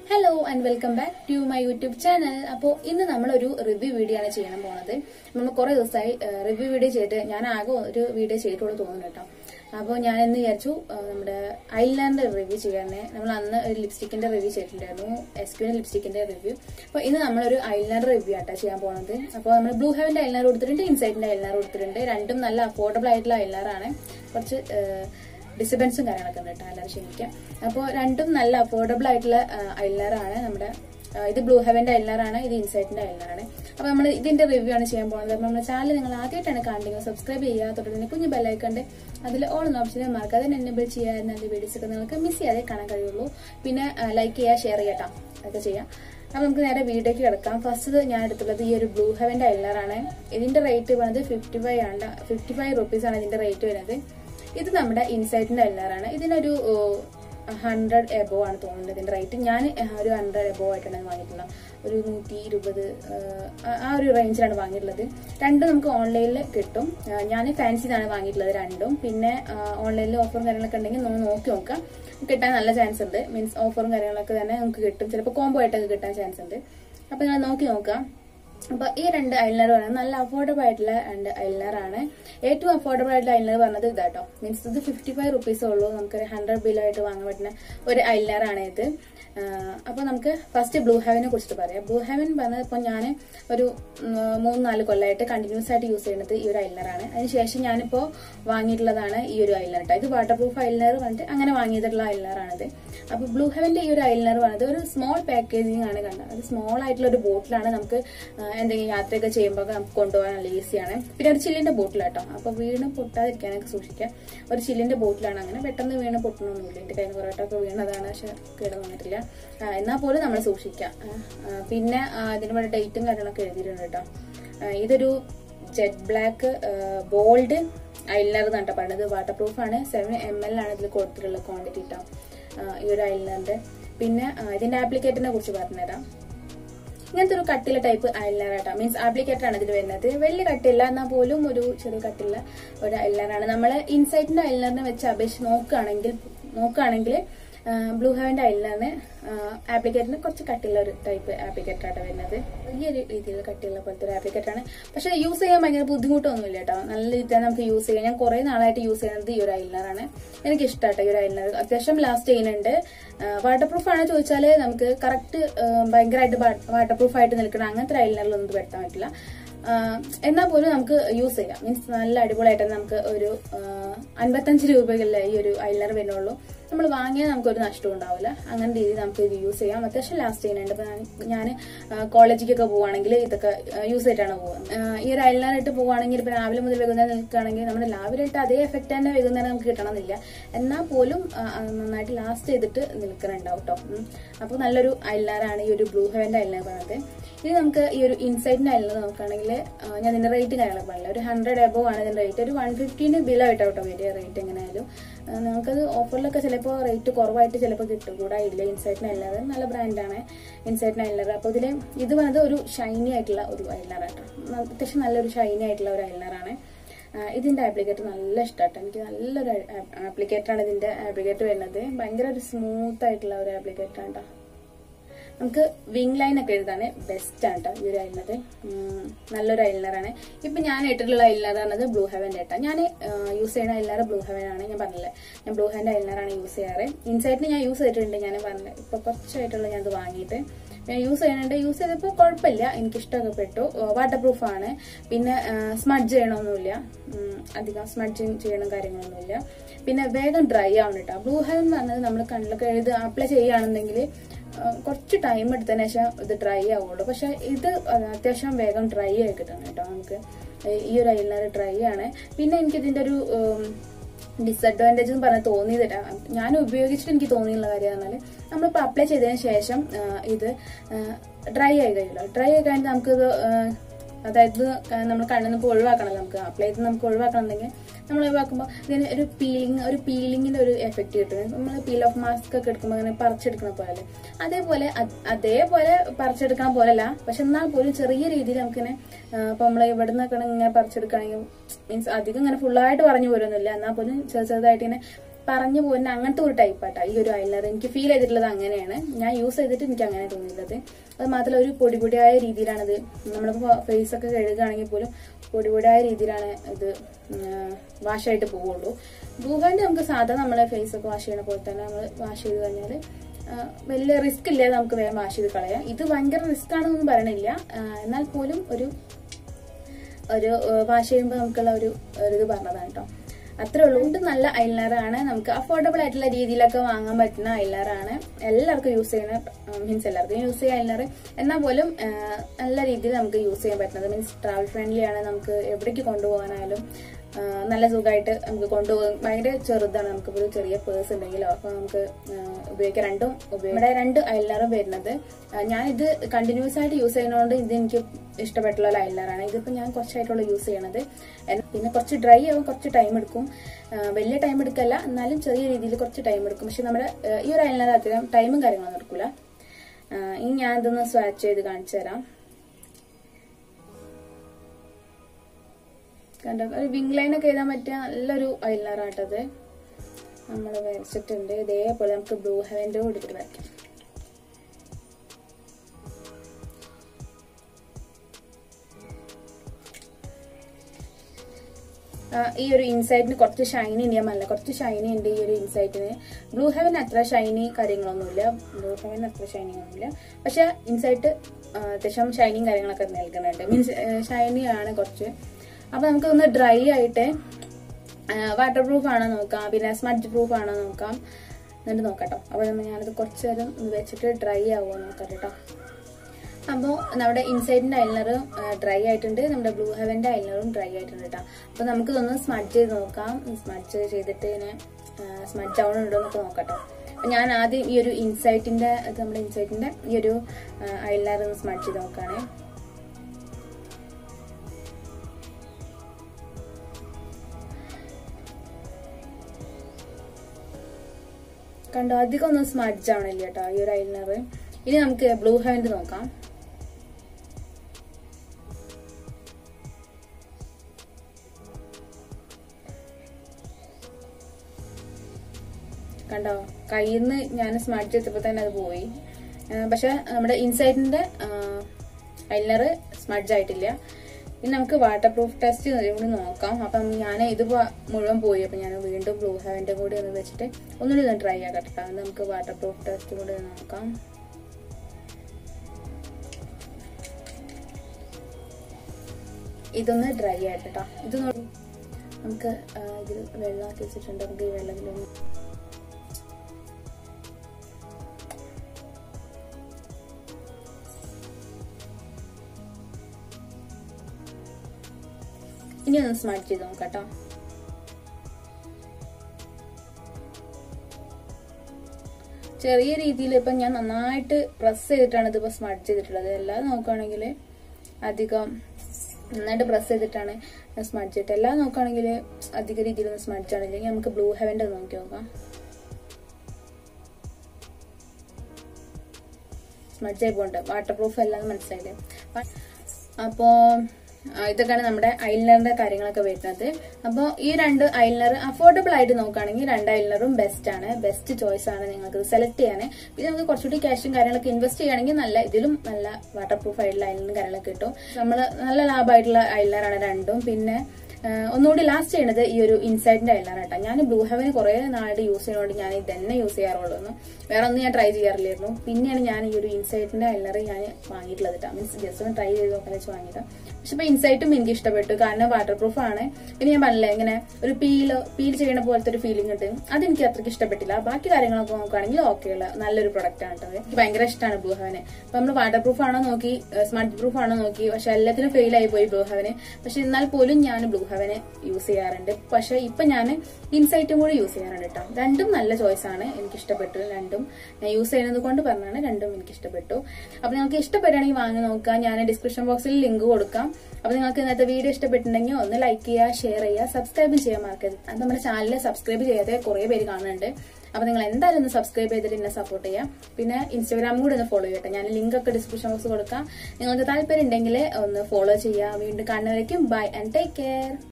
Hello and welcome back to my YouTube channel അപ്പോൾ ഇന്ന് നമ്മളൊരു റിവ്യൂ വീഡിയോ ആണ് ചെയ്യാൻ പോകുന്നത് നമ്മൾ കുറെ ദിവസമായി റിവ്യൂ വീഡിയോ ചെയ്തിട്ട് ഞാൻ ആകെ ഒരു വീഡിയോ ചെയ്തിട്ടുള്ളൂ തോന്നുന്നു കേട്ടോ അപ്പോൾ ഞാൻ ഇന്ന് വിചാരിച്ചു ആ, നമ്മുടെ ഐലൈനറിന്റെ റിവ്യൂ ചെയ്യാനേ നമ്മൾ അന്ന് ഒരു ലിപ്സ്റ്റിക്കിന്റെ റിവ്യൂ ചെയ്തിട്ടുണ്ടായിരുന്നു എസ് ക്യൂന്റെ ലിപ്സ്റ്റിക്കിന്റെ റിവ്യൂ അപ്പോൾ ഇന്ന് നമ്മളൊരു ഐലൈനർ റിവ്യൂ ആട്ടോ ചെയ്യാൻ പോകുന്നത് അപ്പോൾ നമ്മൾ ബ്ലൂ ഹെവന്റെ ഐലൈനർ കൊടുത്തിട്ടുണ്ട് ഇൻസൈഡിന്റെ ഐലൈനർ കൊടുത്തിട്ടുണ്ട് രണ്ടും നല്ല അഫോർഡബിൾ ആയിട്ടുള്ള ഐലൈനർ ആണ് കുറച്ച് ഡിസ്റ്റർബൻസും കാര്യങ്ങളൊക്കെ ഉണ്ട് കേട്ടോ എല്ലാവരും ക്ഷമിക്കാം അപ്പോൾ രണ്ടും നല്ല അഫോർഡബിൾ ആയിട്ടുള്ള ഐലൈനർ ആണ് നമ്മുടെ ആ, ഇത് ബ്ലൂ ഹെവന്റെ ഐലൈനർ ആണ് ഇത് ഇൻസൈറ്റിന്റെ ഐലൈനർ ആണ് അപ്പോൾ നമ്മൾ ഇതിന്റെ റിവ്യൂ ആണ് ചെയ്യാൻ പോകുന്നത് അപ്പോൾ നമ്മുടെ ചാനൽ നിങ്ങൾ ആദ്യമായിട്ടാണ് കാണുന്നത് സബ്സ്ക്രൈബ് ചെയ്യുക തുടർന്ന് കുഞ്ഞു ബെല്ലൈക്കണ്ട് അതിൽ ഓൾ എന്ന ഓപ്ഷനെ മറക്കാതെ എനേബിൾ ചെയ്യുക എന്നാൽ വീഡിയോസ് ഒക്കെ നിങ്ങൾക്ക് മിസ് ചെയ്യാതെ കാണാൻ കഴിയുള്ളൂ പിന്നെ ലൈക്ക് ചെയ്യുക ഷെയർ ചെയ്യട്ടോ അതൊക്കെ ചെയ്യാം അപ്പൊ നമുക്ക് നേരെ വീഡിയോക്ക് കിടക്കാം ഫസ്റ്റ് ഞാൻ എടുത്തുള്ളത് ഈ ഒരു ബ്ലൂ ഹെവന്റെ ഐലൈനർ ആണ് ഇതിന്റെ റേറ്റ് വരുന്നത് ഫിഫ്റ്റി ഫൈവ് ആണ് ഫിഫ്റ്റി ഫൈവ് റുപ്പീസ് ആണ് ഇതിന്റെ റേറ്റ് വരുന്നത് ഇത് നമ്മുടെ ഇൻസൈറ്റിന്റെ ഐലൈനറാണ് ഇതിനൊരു ഹൺഡ്രഡ് എബോ ആണ് തോന്നുന്നത് ഇതിന്റെ റേറ്റ് ഞാൻ ഒരു ഹൺഡ്രഡ് എബോ ആയിട്ടാണ് വാങ്ങിയിട്ടുള്ളത് ഒരു നൂറ്റി ഇരുപത് ആ ഒരു റേഞ്ചിലാണ് വാങ്ങിയിട്ടുള്ളത് രണ്ടും നമുക്ക് ഓൺലൈനിൽ കിട്ടും ഞാൻ ഫാൻസിന്നാണ് വാങ്ങിയിട്ടുള്ളത് രണ്ടും പിന്നെ ഓൺലൈനിൽ ഓഫറും കാര്യങ്ങളൊക്കെ ഉണ്ടെങ്കിൽ നമ്മൾ നോക്കി നോക്കാം കിട്ടാൻ നല്ല ചാൻസ് ഉണ്ട് മീൻസ് ഓഫറും കാര്യങ്ങളൊക്കെ തന്നെ നമുക്ക് കിട്ടും ചിലപ്പോൾ കോംബോ ആയിട്ടൊക്കെ കിട്ടാൻ ചാൻസ് ഉണ്ട് അപ്പൊ നിങ്ങൾ നോക്കി നോക്കാം അപ്പൊ ഈ രണ്ട് ഐലൈനർ പറയുന്നത് നല്ല അഫോർഡബിൾ ആയിട്ടുള്ള രണ്ട് ഐലൈനർ ആണ് ഏറ്റവും അഫോർഡബിൾ ആയിട്ടുള്ള ഐലൈനർ പറഞ്ഞത് ഇതാട്ടോ മീൻസ് ഇത് ഫിഫ്റ്റി ഫൈവ് റുപ്പീസേ ഉള്ളൂ നമുക്ക് ഹൺഡ്രഡ് ബില്ലായിട്ട് വാങ്ങാൻ പറ്റുന്ന ഒരു ഐലൈനർ ആണ് ഇത് അപ്പൊ നമുക്ക് ഫസ്റ്റ് ബ്ലൂ ഹെവനെ കുറിച്ചിട്ട് പറയാം ബ്ലൂ ഹെവൻ പറഞ്ഞത് ഇപ്പൊ ഞാൻ ഒരു ഉം, മൂന്ന് നാല് കൊല്ലമായിട്ട് കണ്ടിന്യൂസ് ആയിട്ട് യൂസ് ചെയ്യുന്നത് ഈ ഒരു ഐലൈനർ ആണ് അതിനുശേഷം ഞാനിപ്പോ വാങ്ങിയിട്ടുള്ളതാണ് ഈ ഒരു ഐലൈനർ കേട്ടോ ഇത് വാട്ടർ പ്രൂഫ് ഐലൈനർ പറഞ്ഞിട്ട് അങ്ങനെ വാങ്ങിയിട്ടുള്ള ഐലൈനർ ആണിത് അപ്പൊ ബ്ലൂ ഹെവന്റെ ഈ ഒരു ഐലൈനർ പറഞ്ഞത് ഒരു സ്മോൾ പാക്കേജിംഗ് ആണ് കണ്ടത് അത് സ്മോൾ ആയിട്ടുള്ള ഒരു ബോട്ടിലാണ് നമുക്ക് ആ, എന്തെങ്കിലും യാത്രയൊക്കെ ചെയ്യുമ്പോൾ നമുക്ക് കൊണ്ടുപോകാൻ നല്ല ഈസിയാണ് പിന്നെ ഒരു ചില്ലിന്റെ ബോട്ടിലാട്ടോ അപ്പൊ വീണ് പൊട്ടാതിരിക്കാനൊക്കെ സൂക്ഷിക്കാം ഒരു ചില്ലിന്റെ ബോട്ടിലാണ് അങ്ങനെ പെട്ടെന്ന് വീണ് പൊട്ടണമൊന്നുമില്ല എന്റെ കയ്യിൽ കുറേ വട്ടമൊക്കെ വീണതാണ് പക്ഷെ കേട് വന്നിട്ടില്ല ആ, എന്നാൽ പോലും നമ്മൾ സൂക്ഷിക്കാം ആ, ആ, പിന്നെ ആ, ഇതിന് വേണ്ട ഡേറ്റും കാര്യങ്ങളൊക്കെ എഴുതിയിട്ടുണ്ട് കേട്ടോ ആ, ഇതൊരു ജെറ്റ് ബ്ലാക്ക് ബോൾഡ് ഐലൈനർ എന്നാണ് പറയുന്നത് വാട്ടർ പ്രൂഫ് ആണ് സെവൻ എം എൽ ആണ് ഇതിൽ കൊടുത്തിട്ടുള്ള ക്വാണ്ടിറ്റി കേട്ടോ ആ, ഈ ഒരു ഐലൈനറിന്റെ പിന്നെ ആ, ഇതിന്റെ ആപ്ലിക്കേറ്ററിനെ കുറിച്ച് പറഞ്ഞുതരാം ഇങ്ങനത്തെ ഒരു കട്ടിയുള്ള type eyeliner auto means applicator ആണ് ഇതിൽ വരുന്നത് വലിയ കട്ടില്ല എന്നാൽ പോലും ഒരു ചെറിയ കട്ടിയുള്ള ഒരു ഐലൈനർ ആണ് നമ്മൾ ഇൻസൈറ്റിന്റെ ഐലൈനറിനെ വെച്ച് അപേക്ഷിച്ച് നോക്കുകയാണെങ്കിൽ നോക്കുകയാണെങ്കിൽ ബ്ലൂ ഹെവന്റെ ഐലൈനറിന് ആപ്ലിക്കേറ്ററിന് കുറച്ച് കട്ടിയുള്ള ഒരു ടൈപ്പ് ആപ്ലിക്കേറ്റർ ആട്ടോ വരുന്നത് ഈ ഒരു രീതിയിൽ കട്ടിയുള്ള പോലത്തെ ഒരു ആപ്ലിക്കേറ്റർ ആണ് പക്ഷെ യൂസ് ചെയ്യാൻ ഭയങ്കര ബുദ്ധിമുട്ടൊന്നുമില്ല കേട്ടോ നല്ല രീതിയിൽ നമുക്ക് യൂസ് ചെയ്യാം ഞാൻ കുറെ നാളായിട്ട് യൂസ് ചെയ്യുന്നത് ഈ ഒരു ഐലൈനർ ആണ് എനിക്ക് ഇഷ്ടമാട്ടോ ഈ ഒരു ഐലൈനർ അത്യാവശ്യം ലാസ്റ്റ് ചെയ്യുന്നുണ്ട് വാട്ടർ പ്രൂഫ് ആണ് ചോദിച്ചാൽ നമുക്ക് കറക്റ്റ് ഭയങ്കരമായിട്ട് വാട്ടർ പ്രൂഫ് ആയിട്ട് നിൽക്കണം അങ്ങനത്തെ ഐലൈനറിലൊന്നും ഇത് വരുത്താൻ പറ്റില്ല ആഹ് എന്നാൽ പോലും നമുക്ക് യൂസ് ചെയ്യാം മീൻസ് നല്ല അടിപൊളിയായിട്ട് നമുക്ക് ഒരു ആഹ് അൻപത്തഞ്ച് രൂപയല്ലേ ഈ ഒരു ഐലൈനർ വരുന്നുള്ളൂ നമ്മൾ വാങ്ങിയാൽ നമുക്കൊരു നഷ്ടവും ഉണ്ടാവില്ല അങ്ങനെ രീതിയിൽ നമുക്ക് ഇത് യൂസ് ചെയ്യാം അത്യാവശ്യം ലാസ്റ്റ് ചെയ്യുന്നുണ്ട് ഇപ്പൊ ഞാൻ കോളേജിലേക്കൊക്കെ പോവുകയാണെങ്കിൽ ഇതൊക്കെ യൂസ് ചെയ്തിട്ടാണ് പോകുന്നത് ആഹ് ഈ ഒരു ഐലൈനർ ഇട്ട് പോവുകയാണെങ്കിൽ ഇപ്പൊ രാവിലെ മുതൽ വൈകുന്നേരം നിൽക്കുകയാണെങ്കിൽ നമ്മുടെ രാവിലെ ഇട്ട് അതേ എഫക്റ്റ് തന്നെ വൈകുന്നേരം നമുക്ക് കിട്ടണമെന്നില്ല എന്നാൽ പോലും ആഹ് ആഹ് നന്നായിട്ട് ലാസ്റ്റ് ചെയ്തിട്ട് നിൽക്കുന്നുണ്ടാവും കേട്ടോ അപ്പോൾ നല്ലൊരു ഐലൈനർ ആണ് ഈ ഒരു ബ്ലൂ ഹെവന്റെ ഐലൈനർ പറയുന്നത് ഇനി നമുക്ക് ഈ ഒരു ഇൻസൈഡിന്റെ ഐലൈനർ നോക്കുകയാണെങ്കിൽ ആഹ് ഞാൻ ഇതിന്റെ റേറ്റ് കാര്യങ്ങളൊക്കെ പറഞ്ഞില്ല ഒരു ഹൺഡ്രഡ് എബോ ആണ് ഇതിന്റെ റേറ്റ് ഒരു വൺ ഫിഫ്റ്റീന് ബിലോ ആയിട്ടോ കേട്ടോ വരിക റേറ്റ് എങ്ങനെയായാലും ആഹ് നമുക്കത് ഓഫറിലൊക്കെ ചിലപ്പോൾ റേറ്റ് കുറവായിട്ട് ചിലപ്പോൾ കിട്ടും കൂടെ ഇല്ല ഇൻസൈറ്റിന് ഐലൈനർ നല്ല ബ്രാൻഡാണ് ഇൻസൈറ്റിന് ഐലൈനർ അപ്പോൾ ഇതിൽ ഇത് പറഞ്ഞത് ഒരു ഷൈനി ആയിട്ടുള്ള ഒരു ഐലൈനർ ആട്ടോ അത്യാവശ്യം നല്ലൊരു ഷൈനി ആയിട്ടുള്ള ഒരു ഐലൈനറാണ് ആഹ് ഇതിന്റെ ആപ്ലിക്കേറ്റർ നല്ല ഇഷ്ടമാട്ടോ എനിക്ക് നല്ലൊരു ആപ്ലിക്കേറ്റർ ആണ് ഇതിന്റെ ആപ്ലിക്കേറ്റർ വരുന്നത് ഭയങ്കര ഒരു സ്മൂത്ത് ആയിട്ടുള്ള ഒരു ആപ്ലിക്കേറ്റർ ആണ് കേട്ടോ നമുക്ക് വിങ് ലൈൻ ഒക്കെ എഴുതാൻ ബെസ്റ്റ് ആണ് കേട്ടോ ഈ ഒരു ഐലൈനർ നല്ലൊരു ഐലൈനറാണ് ഇപ്പൊ ഞാൻ ഇട്ടിട്ടുള്ള ഐലൈനർ പറഞ്ഞത് ബ്ലൂ ഹെവന്റെ കേട്ടോ ഞാൻ യൂസ് ചെയ്യുന്ന ഐലൈനർ ബ്ലൂ ഹെവൻ ആണ് ഞാൻ പറഞ്ഞില്ലേ ഞാൻ ബ്ലൂ ഹെവന്റെ ഐലൈനറാണ് യൂസ് ചെയ്യാറ് ഇൻസൈറ്റിന് ഞാൻ യൂസ് ചെയ്തിട്ടുണ്ട് ഞാൻ പറഞ്ഞില്ല ഇപ്പൊ കുറച്ചായിട്ടുള്ള ഞാൻ ഇത് വാങ്ങിയിട്ട് ഞാൻ യൂസ് ചെയ്യുന്നുണ്ട് യൂസ് ചെയ്തപ്പോൾ കുഴപ്പമില്ല എനിക്ക് ഇഷ്ടമൊക്കെ പെട്ടു വാട്ടർ പ്രൂഫ് ആണ് പിന്നെ സ്മഡ്ജ് ചെയ്യണമൊന്നുമില്ല ഉം, അധികം സ്മഡ്ജിങ് ചെയ്യണം കാര്യങ്ങളൊന്നുമില്ല പിന്നെ വേഗം ഡ്രൈ ആവണം കേട്ടോ ബ്ലൂ ഹെവൻ എന്ന് പറഞ്ഞത് നമ്മൾ കണ്ണിലൊക്കെ എഴുതി അപ്ലൈ ചെയ്യുകയാണെന്നുണ്ടെങ്കിൽ ആ, കുറച്ച് ടൈം എടുത്തതിന് ശേഷം ഇത് ഡ്രൈ ആവുള്ളൂ പക്ഷെ ഇത് അത്യാവശ്യം വേഗം ഡ്രൈ ആയി കിട്ടണം കേട്ടോ നമുക്ക് ഈ ഒരു ഐലൈനർ ഡ്രൈ ആണ് പിന്നെ എനിക്ക് ഇതിന്റെ ഒരു ഡിസഡ്വാൻറ്റേജ് എന്ന് പറഞ്ഞാൽ തോന്നിയതില്ല ഞാൻ ഉപയോഗിച്ചിട്ട് എനിക്ക് തോന്നിയുള്ള കാര്യം പറഞ്ഞാൽ നമ്മളിപ്പോൾ അപ്ലൈ ചെയ്തതിന് ശേഷം ആ, ഇത് ഡ്രൈ ആയി കഴിയില്ല ഡ്രൈ ആയി കഴിഞ്ഞാൽ നമുക്കിത് ആ, അതായത് നമ്മൾ കണ്ണിൽ നിന്ന് ഒഴിവാക്കണമല്ലോ നമുക്ക് അപ്ലൈ ചെയ്ത് നമുക്ക് ഒഴിവാക്കണമെന്നുണ്ടെങ്കിൽ നമ്മൾ ഒഴിവാക്കുമ്പോൾ ഇതിന് ഒരു പീലിംഗ് ഒരു പീലിങ്ങിന്റെ ഒരു എഫക്റ്റ് കിട്ടും നമ്മൾ പീൽ ഓഫ് മാസ്ക് ഒക്കെ എടുക്കുമ്പോൾ അങ്ങനെ പറിച്ചെടുക്കണ പോലെ അതേപോലെ അത് അതേപോലെ പറിച്ചെടുക്കാൻ പോലല്ല പക്ഷെ എന്നാൽ പോലും ചെറിയ രീതിയിൽ നമുക്കിങ്ങനെ ഇപ്പൊ നമ്മൾ ഇവിടെ നിന്നൊക്കെ ഇങ്ങനെ പറിച്ചെടുക്കുകയാണെങ്കിൽ മീൻസ് അധികം ഇങ്ങനെ ഫുള്ളായിട്ട് പറഞ്ഞു പോരൊന്നുമില്ല എന്നാൽ പോലും ചെറു ചെറുതായിട്ട് ഇങ്ങനെ പറഞ്ഞു പോകുന്ന അങ്ങനത്തെ ഒരു ടൈപ്പാട്ടോ ഈ ഒരു ഐലൈനർ എനിക്ക് ഫീൽ ചെയ്തിട്ടുള്ളത് അങ്ങനെയാണ് ഞാൻ യൂസ് ചെയ്തിട്ട് എനിക്ക് അങ്ങനെ തോന്നിയിട്ടുള്ളത് അത് മാത്രമല്ല ഒരു പൊടി പൊടിയായ രീതിയിലാണത് നമ്മളിപ്പോൾ ഫേസ് ഒക്കെ കഴുകുകയാണെങ്കിൽ പോലും പൊടി പൊടിയായ രീതിയിലാണ് ഇത് വാഷായിട്ട് പോവുള്ളൂ ബ്ലൂഹാൻഡ് നമുക്ക് സാധാരണ നമ്മളെ ഫേസ് ഒക്കെ വാഷ് ചെയ്യണ പോലെ തന്നെ നമ്മൾ വാഷ് ചെയ്ത് കഴിഞ്ഞാൽ വലിയ റിസ്ക് ഇല്ലാതെ നമുക്ക് വേഗം വാഷ് ചെയ്ത് കളയാം ഇത് ഭയങ്കര റിസ്ക് ആണെന്നൊന്നും പറയണില്ല ആ, എന്നാൽ പോലും ഒരു ഒരു വാഷ് ചെയ്യുമ്പോൾ നമുക്കുള്ള ഒരു ഒരു ഇത് പറഞ്ഞതാണ് കേട്ടോ അത്രേ ഉള്ളൂ ഇത് നല്ല ഐലൈനറാണ് നമുക്ക് അഫോർഡബിൾ ആയിട്ടുള്ള രീതിയിലൊക്കെ വാങ്ങാൻ പറ്റുന്ന ഐലൈനറാണ് എല്ലാവർക്കും യൂസ് ചെയ്യുന്ന മീൻസ് എല്ലാവർക്കും യൂസ് ചെയ്യുന്ന ഐലൈനർ എന്നാൽ പോലും ആ, നല്ല രീതിയിൽ നമുക്ക് യൂസ് ചെയ്യാൻ പറ്റുന്നത് മീൻസ് ട്രാവൽ ഫ്രണ്ട്ലി ആണ് നമുക്ക് എവിടേക്ക് കൊണ്ടുപോകാനായാലും ആ, നല്ല സുഖമായിട്ട് നമുക്ക് കൊണ്ടുപോകാൻ ഭയങ്കര ചെറുതാണ് നമുക്ക് ഒരു ചെറിയ പേഴ്സ് ഉണ്ടെങ്കിലോ അപ്പൊ നമുക്ക് ആ, ഉപയോഗിക്കാം രണ്ടും ഉപയോഗിക്കാം ഇവിടെ രണ്ട് ഐലൈനറും വരുന്നത് ആ, ഞാനിത് കണ്ടിന്യൂസ് ആയിട്ട് യൂസ് ചെയ്യുന്നതുകൊണ്ട് ഇത് എനിക്ക് ഇഷ്ടപ്പെട്ടുള്ള ഒരു ഐലൈനറാണ് ഇതിപ്പോ ഞാൻ കുറച്ചായിട്ടുള്ള യൂസ് ചെയ്യണത് എൻ- പിന്നെ കുറച്ച് ഡ്രൈ ആവും കുറച്ച് ടൈം എടുക്കും ആ, വലിയ ടൈം എടുക്കല്ല എന്നാലും ചെറിയ രീതിയിൽ കുറച്ച് ടൈം എടുക്കും പക്ഷെ നമ്മുടെ ആ, ഈ ഒരു ഐലൈനർ അധികം ടൈമും കാര്യങ്ങളൊന്നും എടുക്കൂല ആ, ഇനി ഞാൻ ഇതൊന്ന് സ്വാച്ച് ചെയ്ത് കാണിച്ചു തരാം കണ്ടോ ഒരു വിങ് ലൈൻ ഒക്കെ എഴുതാൻ പറ്റിയ നല്ലൊരു ഐലൈനർ ആട്ടത് നമ്മൾ വരച്ചിട്ടുണ്ട് ഇതേപോലെ നമുക്ക് ബ്ലൂ ഹെവൻ്റെ കൊടുത്തിട്ട് വരയ്ക്കാം ആ, ഈ ഒരു ഇൻസൈറ്റിന് കുറച്ച് ഷൈനി ഉണ്ട് ഞാൻ നല്ല കുറച്ച് ഷൈനി ഉണ്ട് ഈ ഒരു ഇൻസൈറ്റിന് ബ്ലൂ ഹെവൻ അത്ര ഷൈനി കാര്യങ്ങളൊന്നുമില്ല ബ്ലൂ ഹെവൻ അത്ര ഷൈനിങ് ഒന്നുമില്ല പക്ഷെ ഇൻസൈറ്റ് അത്യാവശ്യം ഷൈനിങ് കാര്യങ്ങളൊക്കെ നൽകുന്നുണ്ട് മീൻസ് ഷൈനി ആണ് കുറച്ച് അപ്പൊ നമുക്ക് ഒന്ന് ഡ്രൈ ആയിട്ട് വാട്ടർ പ്രൂഫ് ആണോ നോക്കാം പിന്നെ സ്മഡ്ജ് പ്രൂഫ് ആണോ നോക്കാം എന്നിട്ട് നോക്കട്ടോ അപ്പൊ നമ്മ ഞാനത് കുറച്ച് നേരം ഒന്ന് വെച്ചിട്ട് ഡ്രൈ ആവുമോ നോക്കാം കേട്ടോ അപ്പോൾ നമ്മുടെ ഇൻസൈഡിന്റെ ഐലനർ ഡ്രൈ ആയിട്ടുണ്ട് നമ്മുടെ ബ്ലൂ ഹെവന്റെ ഐലനറും ഡ്രൈ ആയിട്ടുണ്ട് കേട്ടോ അപ്പൊ നമുക്ക് ഇതൊന്ന് സ്മഡ്ജ് ചെയ്ത് നോക്കാം സ്മഡ്ജ് ചെയ്തിട്ട് ഇങ്ങനെ സ്മഡ്ജ് ആവണുണ്ടോ എന്നൊക്കെ നോക്കട്ടോ അപ്പൊ ഞാൻ ആദ്യം ഈ ഒരു ഇൻസൈറ്റിന്റെ അത് നമ്മുടെ ഇൻസൈറ്റിന്റെ ഈ ഒരു ഐലനർ ഒന്ന് സ്മഡ്ജ് ചെയ്ത് നോക്കുകയാണേ കണ്ടോ അധികം ഒന്നും സ്മഡ്ജ് ആവണില്ല കേട്ടോ ഈ ഒരു ഐലനർ ഇനി നമുക്ക് ബ്ലൂ ഹാൻഡ് നോക്കാം കണ്ടോ കയ്യിൽ നിന്ന് ഞാൻ സ്മഡ്ജ് ചെയ്തപ്പോൾ തന്നെ അത് പോയി ആ, പക്ഷെ നമ്മുടെ ഇൻസൈഡിന്റെ ഐലനർ സ്മഡ്ജ് ആയിട്ടില്ല ഇനി നമുക്ക് വാട്ടർ പ്രൂഫ് ടെസ്റ്റ് കൂടി നോക്കാം അപ്പം ഞാൻ ഇത് പ- മുഴുവൻ പോയി അപ്പം ഞാൻ വീണ്ടും ബ്ലൂ ഹാവിന്റെ കൂടി ഒന്ന് വെച്ചിട്ട് ഒന്നുകൂടി ഒന്ന് ട്രൈ ആക്കട്ടെ കേട്ടോ. നമുക്ക് വാട്ടർ പ്രൂഫ് ടെസ്റ്റ് കൂടി ഒന്ന് നോക്കാം ഇതൊന്ന് ഡ്രൈ ആയിട്ട് കേട്ടോ ഇത് നോക്കി നമുക്ക് ആ, ഇതിൽ വെള്ളമാക്കി വെച്ചിട്ടുണ്ട് നമുക്ക് ഈ വെള്ളത്തിലൊന്ന് ഇനി ഒന്ന് സ്മാർട്ട് ചെയ്ത് നോക്കാം കേട്ടോ ചെറിയ രീതിയിൽ ഇപ്പൊ ഞാൻ നന്നായിട്ട് പ്രസ് ചെയ്തിട്ടാണ് ഇതിപ്പോ സ്മാർട്ട് ചെയ്തിട്ടുള്ളത് എല്ലാം നോക്കുകയാണെങ്കിൽ അധികം നന്നായിട്ട് പ്രസ് ചെയ്തിട്ടാണ് സ്മാർട്ട് ചെയ്തിട്ട് എല്ലാം നോക്കുകയാണെങ്കിൽ അധിക രീതിയിൽ ഒന്ന് സ്മാർട്ട് ആണെങ്കിൽ നമുക്ക് ബ്ലൂ ഹെവൻ്റെ നോക്കി നോക്കാം സ്മഡ്ജ് ആയി പോകണ്ട വാട്ടർ പ്രൂഫ് എല്ലാം മനസ്സിലായില്ലേ അപ്പോ ആ, ഇതൊക്കെയാണ് നമ്മുടെ ഐലനറിന്റെ കാര്യങ്ങളൊക്കെ വരുന്നത് അപ്പോൾ ഈ രണ്ട് ഐലനർ അഫോർഡബിൾ ആയിട്ട് നോക്കുകയാണെങ്കിൽ രണ്ട് ഐലനറും ബെസ്റ്റ് ആണ് ബെസ്റ്റ് ചോയ്സ് ആണ് നിങ്ങൾക്ക് സെലക്ട് ചെയ്യാൻ പിന്നെ നമുക്ക് കുറച്ചുകൂടി ക്യാഷും കാര്യങ്ങളൊക്കെ ഇൻവെസ്റ്റ് ചെയ്യുകയാണെങ്കിൽ നല്ല ഇതിലും നല്ല വാട്ടർ പ്രൂഫ് ആയിട്ടുള്ള ഐലനറും കാര്യങ്ങളൊക്കെ കിട്ടും നമ്മൾ നല്ല ലാഭമായിട്ടുള്ള ഐലനറാണ് രണ്ടും പിന്നെ ആ, ഒന്നുകൂടി ലാസ്റ്റ് ചെയ്യണത് ഈ ഒരു ഇൻസൈഡിന്റെ ഐലനർ കേട്ടോ ഞാൻ ബ്ലൂ ഹെവന് കുറെ നാളായിട്ട് യൂസ് ചെയ്യുന്നതുകൊണ്ട് ഞാൻ ഇത് തന്നെ യൂസ് ചെയ്യാറുള്ളൂ വേറെ ഒന്നും ഞാൻ ട്രൈ ചെയ്യാറില്ലായിരുന്നു പിന്നെയാണ് ഞാൻ ഈ ഒരു ഇൻസൈറ്റിന്റെ ഐലനർ ഞാൻ വാങ്ങിയിട്ടുള്ളത് കേട്ടോ മീൻസ് ജസ്റ്റ് ഒന്ന് ട്രൈ ചെയ്ത് നോക്കാൻ വെച്ച് വാങ്ങിയത് പക്ഷെ ഇപ്പൊ ഇൻസൈറ്റും എനിക്ക് ഇഷ്ടപ്പെട്ടു കാരണം വാട്ടർ പ്രൂഫ് ആണ് പിന്നെ ഞാൻ പറഞ്ഞില്ലേ ഇങ്ങനെ ഒരു പീൽ പീൽ ചെയ്യണ പോലത്തെ ഒരു ഫീലിംഗ് ഉണ്ട് അതെനിക്ക് അത്രയ്ക്ക് ഇഷ്ടപ്പെട്ടില്ല ബാക്കി കാര്യങ്ങളൊക്കെ നോക്കുകയാണെങ്കിൽ ഓക്കെ ഉള്ള നല്ലൊരു പ്രൊഡക്റ്റ് ആണ് കേട്ടോ എനിക്ക് ഭയങ്കര ഇഷ്ടമാണ് ബ്ലൂ ഹെവന് അപ്പൊ നമ്മൾ വാട്ടർ പ്രൂഫ് ആണോ നോക്കി സ്മാർട്ട് പ്രൂഫ് ആണോ നോക്കി പക്ഷെ എല്ലാത്തിനും ഫെയിൽ ആയി പോയി ബ്ലൂ ഹെവന് പക്ഷെ എന്നാൽ പോലും ഞാൻ ബ്ലൂ ഹെവന് യൂസ് ചെയ്യാറുണ്ട് പക്ഷെ ഇപ്പൊ ഞാൻ ഇൻസൈറ്റും കൂടി യൂസ് ചെയ്യാറുണ്ട് കേട്ടോ രണ്ടും നല്ല ചോയ്സ് ആണ് എനിക്ക് ഇഷ്ടപ്പെട്ടു രണ്ടും ഞാൻ യൂസ് ചെയ്യുന്നത് കൊണ്ട് പറഞ്ഞാണ് രണ്ടും എനിക്ക് ഇഷ്ടപ്പെട്ടു അപ്പൊ നിങ്ങൾക്ക് ഇഷ്ടപ്പെടുകയാണെങ്കിൽ വാങ്ങി നോക്കാം ഞാൻ ഡിസ്ക്രിപ്ഷൻ ബോക്സിൽ ലിങ്ക് കൊടുക്കാം അപ്പൊ നിങ്ങൾക്ക് ഇന്നത്തെ വീഡിയോ ഇഷ്ടപ്പെട്ടിട്ടുണ്ടെങ്കിൽ ഒന്ന് ലൈക്ക് ചെയ്യുക ഷെയർ ചെയ്യുക സബ്സ്ക്രൈബും ചെയ്യാൻ മറക്കരുത് അത് നമ്മുടെ ചാനൽ സബ്സ്ക്രൈബ് ചെയ്യാതെ കുറെ പേര് കാണുന്നുണ്ട് അപ്പൊ നിങ്ങൾ എന്തായാലും ഒന്ന് സബ്സ്ക്രൈബ് ചെയ്തിട്ട് എന്നെ സപ്പോർട്ട് ചെയ്യാം പിന്നെ ഇൻസ്റ്റാഗ്രാമും കൂടി ഒന്ന് ഫോളോ ചെയ്യട്ടെ ഞാൻ ലിങ്ക് ഒക്കെ ഡിസ്ക്രിപ്ഷൻ ബോക്സ് കൊടുക്കാം നിങ്ങൾക്ക് താല്പര്യം ഉണ്ടെങ്കിൽ ഒന്ന് ഫോളോ ചെയ്യുക വീണ്ടും കാണുന്നവരേക്കും ബൈ ആൻഡ് ടേക്ക് കെയർ